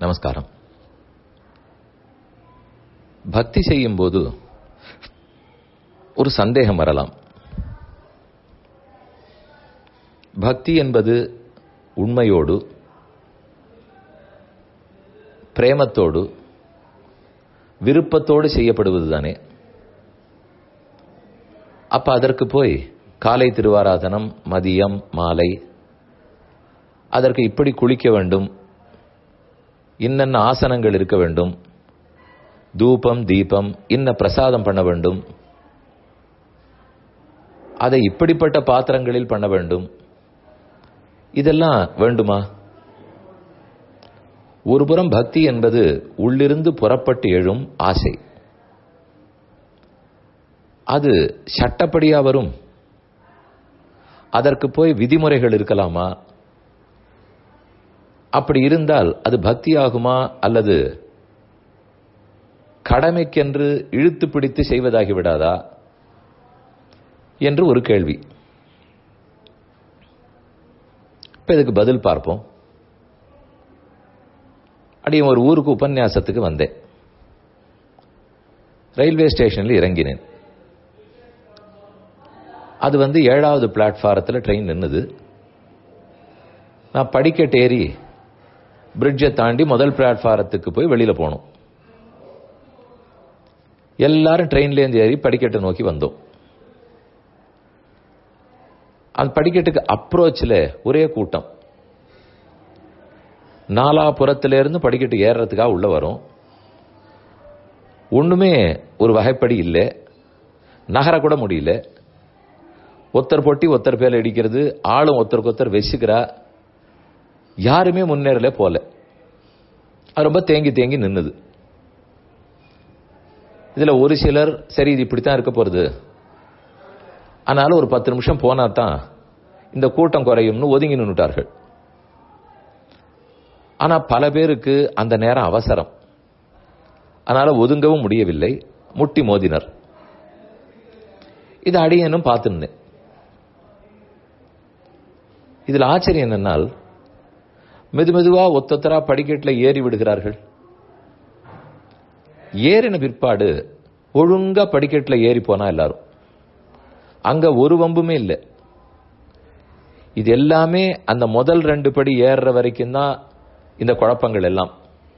நமஸ்காரம் பக்தி செய்யும் போது ஒரு சந்தேகம் வரலாம் பக்தி என்பது உண்மையோடு பிரேமத்தோடு விருப்பத்தோடு செய்யப்படுவதுதானே அப்ப அதற்கு போய் காலை திருவாராதனம் மதியம் மாலை அதற்கு இப்படி குளிக்க வேண்டும் இன்னென்ன ஆசனங்கள் இருக்க வேண்டும் தூபம் தீபம் இன்ன பிரசாதம் பண்ண வேண்டும் அதை இப்படிப்பட்ட பாத்திரங்களில் பண்ண வேண்டும் இதெல்லாம் வேண்டுமா ஒருபுறம் பக்தி என்பது உள்ளிருந்து புறப்பட்டு எழும் ஆசை அது சட்டப்படியா வரும் அதற்கு போய் விதிமுறைகள் இருக்கலாமா அப்படி இருந்தால் அது பக்தி ஆகுமா அல்லது கடமைக்கென்று இழுத்து பிடித்து செய்வதாகிவிடாதா என்று ஒரு கேள்வி இப்ப இதுக்கு பதில் பார்ப்போம் அடி ஒரு ஊருக்கு உபன்யாசத்துக்கு வந்தேன் ரயில்வே ஸ்டேஷனில் இறங்கினேன் அது வந்து ஏழாவது பிளாட்ஃபாரத்தில் ட்ரெயின் நின்னுது நான் படிக்கட்டு ஏறி பிரிட்ஜை தாண்டி முதல் பிளாட்ஃபாரத்துக்கு போய் வெளியில போனோம் எல்லாரும் ட்ரெயின்லேருந்து ஏறி படிக்கட்டை நோக்கி வந்தோம் அந்த படிக்கட்டுக்கு அப்ரோச்சில் ஒரே கூட்டம் நாலாபுறத்திலிருந்து படிக்கட்டு ஏறுறதுக்காக உள்ள வரும் ஒண்ணுமே ஒரு வகைப்படி இல்லை நகர கூட முடியல ஒத்தர் பொட்டி ஒத்தர் பேல இடிக்கிறது ஆளும் ஒத்தருக்கு ஒத்தர் வச்சுக்கிறா யாருமே முன்னேறல போல அது ரொம்ப தேங்கி தேங்கி நின்னுது இதுல ஒரு சிலர் சரி இது இப்படித்தான் இருக்க போறது ஆனாலும் ஒரு பத்து நிமிஷம் போனா தான் இந்த கூட்டம் குறையும்னு ஒதுங்கி நின்னுட்டார்கள் ஆனா பல பேருக்கு அந்த நேரம் அவசரம் அதனால ஒதுங்கவும் முடியவில்லை முட்டி மோதினர் இது அடியனும் பார்த்துருந்தேன் இதுல ஆச்சரியம் என்னன்னால் மெது மெதுவா ஒத்தொத்தரா படிக்கட்டில் ஏறி விடுகிறார்கள் ஏறின பிற்பாடு ஒழுங்கா படிக்கட்டில் ஏறி போனா எல்லாரும் அங்க ஒரு வம்புமே இல்லை இது எல்லாமே அந்த முதல் ரெண்டு படி ஏறுற வரைக்கும் தான் இந்த குழப்பங்கள் எல்லாம்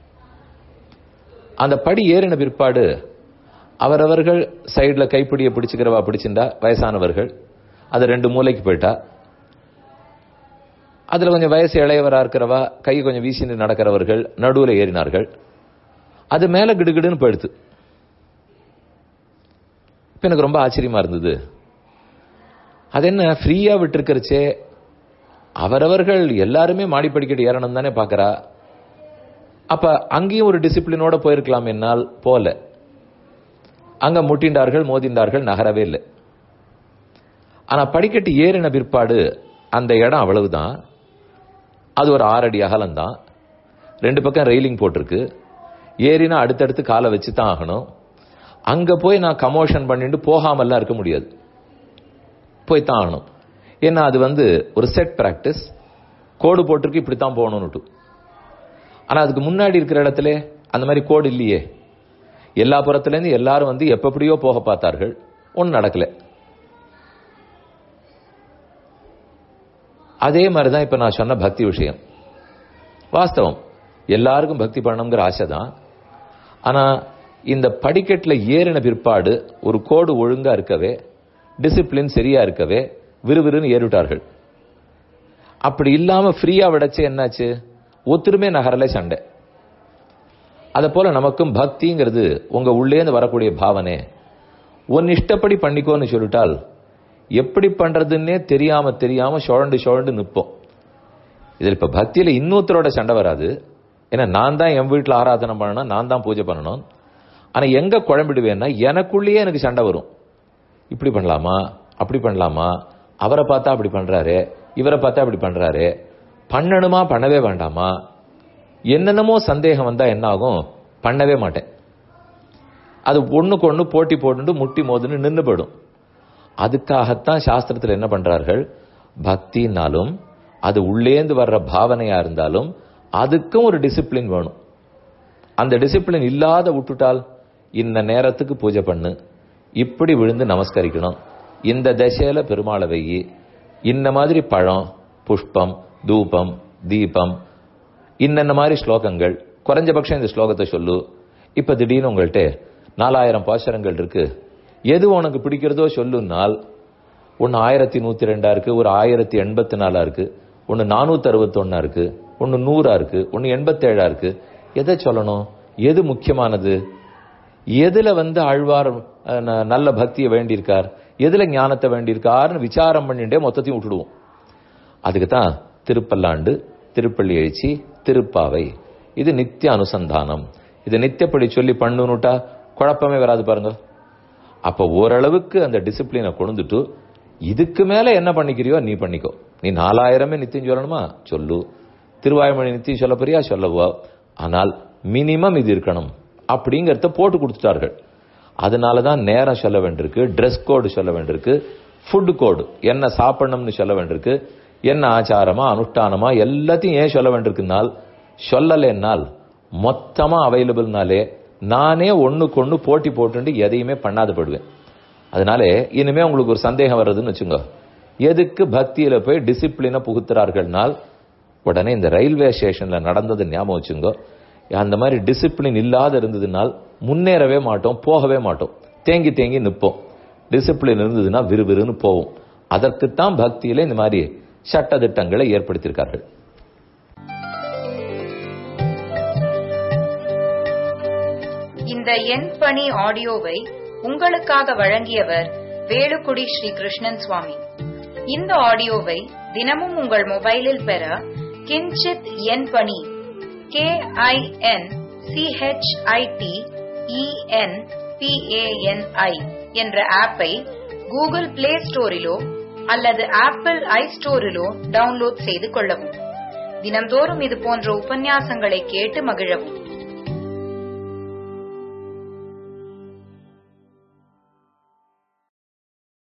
அந்த படி ஏறின பிற்பாடு அவரவர்கள் சைடில் கைப்பிடியை பிடிச்சுக்கிறவா பிடிச்சிருந்தா வயசானவர்கள் அது ரெண்டு மூலைக்கு போயிட்டா அதுல கொஞ்சம் வயசு இளையவரா இருக்கிறவா கை கொஞ்சம் வீசிட்டு நடக்கிறவர்கள் நடுவில் ஏறினார்கள் அது மேல கிடுகிடுன்னு போயிடுது இப்ப எனக்கு ரொம்ப ஆச்சரியமா இருந்தது அது என்ன ஃப்ரீயா விட்டுருக்கிறச்சே அவரவர்கள் எல்லாருமே மாடி படிக்கட்டு ஏறணும் தானே பாக்குறா அப்ப அங்கேயும் ஒரு டிசிப்ளினோட போயிருக்கலாம் என்னால் போல அங்க முட்டிண்டார்கள் மோதிண்டார்கள் நகரவே இல்லை ஆனா படிக்கட்டு ஏறின பிற்பாடு அந்த இடம் அவ்வளவுதான் அது ஒரு ஆறடி அகலம் தான் ரெண்டு பக்கம் ரெயிலிங் போட்டிருக்கு ஏறினா அடுத்தடுத்து காலை வச்சு தான் ஆகணும் அங்க போய் நான் கமோஷன் பண்ணிட்டு போகாமல்லாம் இருக்க முடியாது போய் தான் ஆகணும் ஏன்னா அது வந்து ஒரு செட் பிராக்டிஸ் கோடு போட்டிருக்கு இப்படித்தான் போகணும்னுட்டு ஆனா அதுக்கு முன்னாடி இருக்கிற இடத்துல அந்த மாதிரி கோடு இல்லையே எல்லா புறத்துலேருந்து எல்லாரும் வந்து எப்படியோ போக பார்த்தார்கள் ஒன்றும் நடக்கல அதே மாதிரி தான் இப்ப நான் சொன்ன பக்தி விஷயம் வாஸ்தவம் எல்லாருக்கும் பக்தி பண்ணணுங்கிற ஆசை தான் ஆனா இந்த படிக்கட்டில் ஏறின பிற்பாடு ஒரு கோடு ஒழுங்கா இருக்கவே டிசிப்ளின் சரியா இருக்கவே விறுவிறுன்னு ஏறிட்டார்கள் அப்படி இல்லாம ஃப்ரீயா விடச்சு என்னாச்சு ஒத்துருமே நகரல சண்டை அதை போல நமக்கும் பக்திங்கிறது உங்க உள்ளேந்து வரக்கூடிய பாவனை உன் இஷ்டப்படி பண்ணிக்கோன்னு சொல்லிட்டால் எப்படி பண்றதுன்னே தெரியாம தெரியாம சுழண்டு சுழண்டு நிற்போம் இதில் இப்ப பக்தியில இன்னொருத்தரோட சண்டை வராது ஏன்னா நான் தான் என் வீட்டில் ஆராதனை பண்ணணும் நான் தான் பூஜை பண்ணணும் ஆனா எங்க குழம்பிடுவேன்னா எனக்குள்ளேயே எனக்கு சண்டை வரும் இப்படி பண்ணலாமா அப்படி பண்ணலாமா அவரை பார்த்தா அப்படி பண்றாரு இவரை பார்த்தா அப்படி பண்றாரு பண்ணணுமா பண்ணவே வேண்டாமா என்னென்னமோ சந்தேகம் வந்தா என்ன ஆகும் பண்ணவே மாட்டேன் அது ஒண்ணுக்கு ஒண்ணு போட்டி போட்டு முட்டி மோதுன்னு நின்று போயிடும் அதுக்காகத்தான் சாஸ்திரத்தில் என்ன பண்றார்கள் பக்தினாலும் அது உள்ளேந்து வர்ற பாவனையா இருந்தாலும் அதுக்கும் ஒரு டிசிப்ளின் வேணும் அந்த டிசிப்ளின் இல்லாத விட்டுட்டால் இந்த நேரத்துக்கு பூஜை பண்ணு இப்படி விழுந்து நமஸ்கரிக்கணும் இந்த தசையில பெருமாளை வெயி இந்த மாதிரி பழம் புஷ்பம் தூபம் தீபம் இன்னென்ன மாதிரி ஸ்லோகங்கள் குறைஞ்சபட்சம் இந்த ஸ்லோகத்தை சொல்லு இப்ப திடீர்னு உங்கள்கிட்ட நாலாயிரம் பாசுரங்கள் இருக்கு எது உனக்கு பிடிக்கிறதோ சொல்லுனால் ஒன்னு ஆயிரத்தி நூத்தி ரெண்டா இருக்கு ஒரு ஆயிரத்தி எண்பத்தி நாலா இருக்கு ஒன்னு நானூத்தி அறுபத்தி ஒன்னா இருக்கு ஒன்னு நூறா இருக்கு ஒன்னு எண்பத்தேழா இருக்கு எதை சொல்லணும் எது முக்கியமானது எதுல வந்து ஆழ்வார் அஹ், ந- நல்ல பக்தியை வேண்டியிருக்கார் எதுல ஞானத்தை வேண்டியிருக்காருன்னு விசாரம் பண்ணிட்டே மொத்தத்தையும் விட்டுடுவோம் அதுக்கு தான் திருப்பல்லாண்டு திருப்பள்ளி எழுச்சி திருப்பாவை இது நித்திய அனுசந்தானம் இது நித்தியப்படி சொல்லி பண்ணுனுட்டா குழப்பமே வராது பாருங்க அப்ப ஓரளவுக்கு அந்த டிசிப்ளினை கொண்டுட்டு இதுக்கு மேல என்ன பண்ணிக்கிறியோ நீ பண்ணிக்கோ நீ நாலாயிரமே நித்தியம் சொல்லணுமா சொல்லு திருவாய்மொழி நித்தியம் சொல்ல போறியா சொல்லவோ ஆனால் மினிமம் இது இருக்கணும் அப்படிங்கறத போட்டு கொடுத்துட்டார்கள் அதனால தான் நேரம் சொல்ல வேண்டியிருக்கு ட்ரெஸ் கோடு சொல்ல வேண்டியிருக்கு ஃபுட் கோடு என்ன சாப்பிடணும்னு சொல்ல வேண்டியிருக்கு என்ன ஆச்சாரமா அனுஷ்டானமா எல்லாத்தையும் ஏன் சொல்ல வேண்டியிருக்குனால் சொல்லலைன்னால் மொத்தமா அவைலபிள்னாலே நானே ஒண்ணுக்கு ஒண்ணு போட்டி போட்டுண்டு எதையுமே பண்ணாத போடுவேன் அதனால இனிமே உங்களுக்கு ஒரு சந்தேகம் வர்றதுன்னு வச்சுங்க எதுக்கு பக்தியில போய் டிசிப்ளினை புகுத்துறார்கள்னால் உடனே இந்த ரயில்வே ஸ்டேஷன்ல நடந்தது ஞாபகம் வச்சுங்க அந்த மாதிரி டிசிப்ளின் இல்லாத இருந்ததுனால் முன்னேறவே மாட்டோம் போகவே மாட்டோம் தேங்கி தேங்கி நிற்போம் டிசிப்ளின் இருந்ததுன்னா விறுவிறுன்னு போவோம் அதற்குத்தான் பக்தியில இந்த மாதிரி சட்ட திட்டங்களை ஏற்படுத்தியிருக்கார்கள் இந்த எண் பணி ஆடியோவை உங்களுக்காக வழங்கியவர் வேலுக்குடி ஸ்ரீ கிருஷ்ணன் சுவாமி இந்த ஆடியோவை தினமும் உங்கள் மொபைலில் பெற கிஞ்சித் எண் பணி கே ஐ என் சிஹெச்ஐடி இஎன் பிஏஎன்ஐ என்ற ஆப்பை கூகுள் பிளே ஸ்டோரிலோ அல்லது ஆப்பிள் ஐ ஸ்டோரிலோ டவுன்லோட் செய்து கொள்ளவும் தினம்தோறும் இது போன்ற உபன்யாசங்களை கேட்டு மகிழவும்